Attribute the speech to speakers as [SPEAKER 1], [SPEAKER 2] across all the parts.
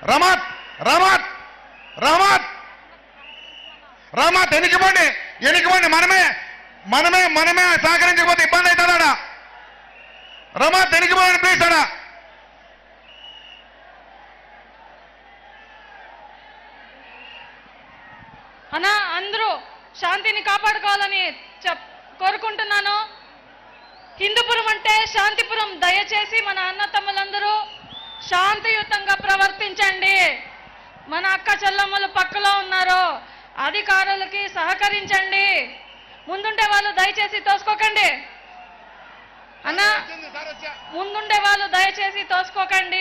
[SPEAKER 1] రమాత్ రమాత్ రమాత్ రమాత్ ఎనికిపోండి ఎనికిపోండి మనమే మనమే మనమే సహకరించకపోతే ఇబ్బంది అవుతుందా రమాత్ ఎనికిపోండి ప్లీజ్ అడా
[SPEAKER 2] అన్నా అందరూ శాంతిని కాపాడుకోవాలని చెప్ కోరుకుంటున్నాను హిందూపురం అంటే శాంతిపురం దయచేసి మన అన్న తమ్ములందరూ శాంతియుతంగా ప్రవర్తించండి మన అక్క చెల్లమ్మలు పక్కలో ఉన్నారు అధికారులకి సహకరించండి ముందుండే వాళ్ళు దయచేసి తోసుకోకండి అన్నా ముందుండే వాళ్ళు దయచేసి తోసుకోకండి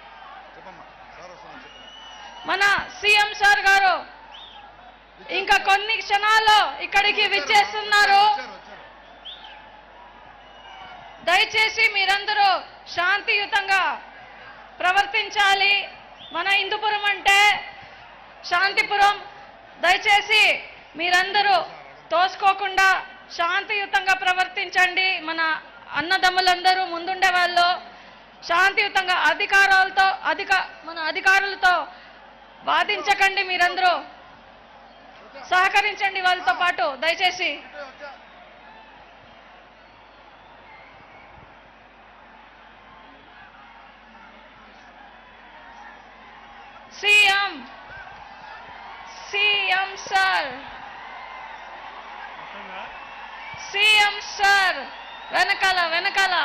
[SPEAKER 2] మన సీఎం సార్ గారు ఇంకా కొన్ని క్షణాల్లో ఇక్కడికి విచ్చేస్తున్నారు దయచేసి మీరందరూ శాంతియుతంగా ప్రవర్తించాలి మన హిందూపురం అంటే శాంతిపురం దయచేసి మీరందరూ తోసుకోకుండా శాంతియుతంగా ప్రవర్తించండి మన అన్నదమ్ములందరూ ముందుండే వాళ్ళు శాంతియుతంగా అధికారాలతో అధిక మన అధికారులతో వాదించకండి మీరందరూ సహకరించండి వాళ్ళతో పాటు దయచేసి CM CM sir CM sir వెనకాల వెనకాల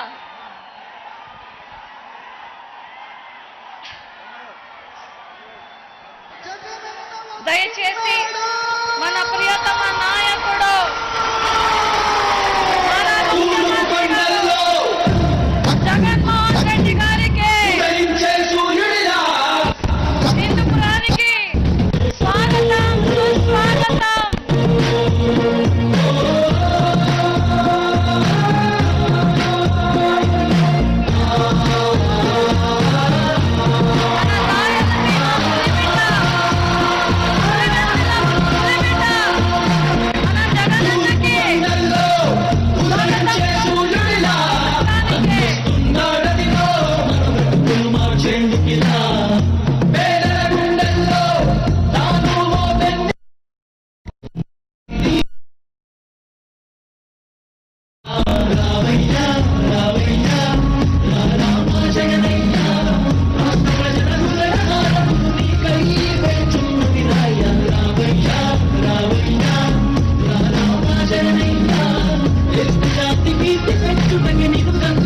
[SPEAKER 2] దయచేసి మన ప్రియతమ నాయకుడు మన
[SPEAKER 3] కొండల్లో
[SPEAKER 2] జగన్మోహన్ రెడ్డి గారికి
[SPEAKER 3] ఉదయించే సూర్యుడిలా
[SPEAKER 2] హిందూపురానికి స్వాగతం సుస్వాగతం మన రాయలసీమ పులిబిడ్డ, పులివెందుల పులిబిడ్డ, మన జగనన్నకి
[SPEAKER 3] కొండల్లో ఉదయించే సూర్యుడిలా
[SPEAKER 2] స్వాగతానికి
[SPEAKER 3] ఉన్నాడదిగో మనవెప్పులు మార్చేందుకిలా పేదల గుండెల్లో తాను ఓ వెన్నె రావయ్యా రావయ్యా రా రామ జగనయ్యా రాష్ట్ర ప్రజల హృదయాలను నీకై వేచున్నది రాయ్యా రావయ్యా రావయ్యా రా రామ జగనయ్యా దేశ శాంతి కీర్తి పెట్టుమని నీకు